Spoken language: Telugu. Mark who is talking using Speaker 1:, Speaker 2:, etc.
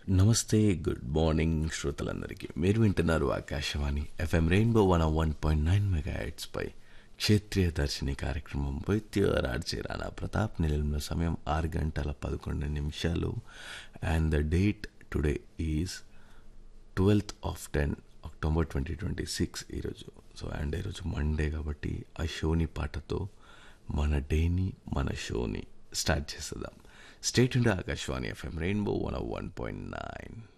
Speaker 1: నమస్తే గుడ్ మార్నింగ్ శ్రోతలందరికీ మీరు వింటున్నారు Akashvani FM rainbow one one point nine mega పై క్షేత్రీయ దర్శిని కార్యక్రమం వైద్యరాడ్చే రాణా ప్రతాప్ నిలయంలో సమయం ఆరు గంటల పదకొండు నిమిషాలు and the date today is twelfth of ten October twenty twenty six ఈరోజు సో అండ్ ఈరోజు మండే కాబట్టి ఆ షోని పాటతో మన డేని మన షోని స్టార్ట్ చేసేద్దాం స్టేట్ ఉండే Akashvani FM rainbow one one point nine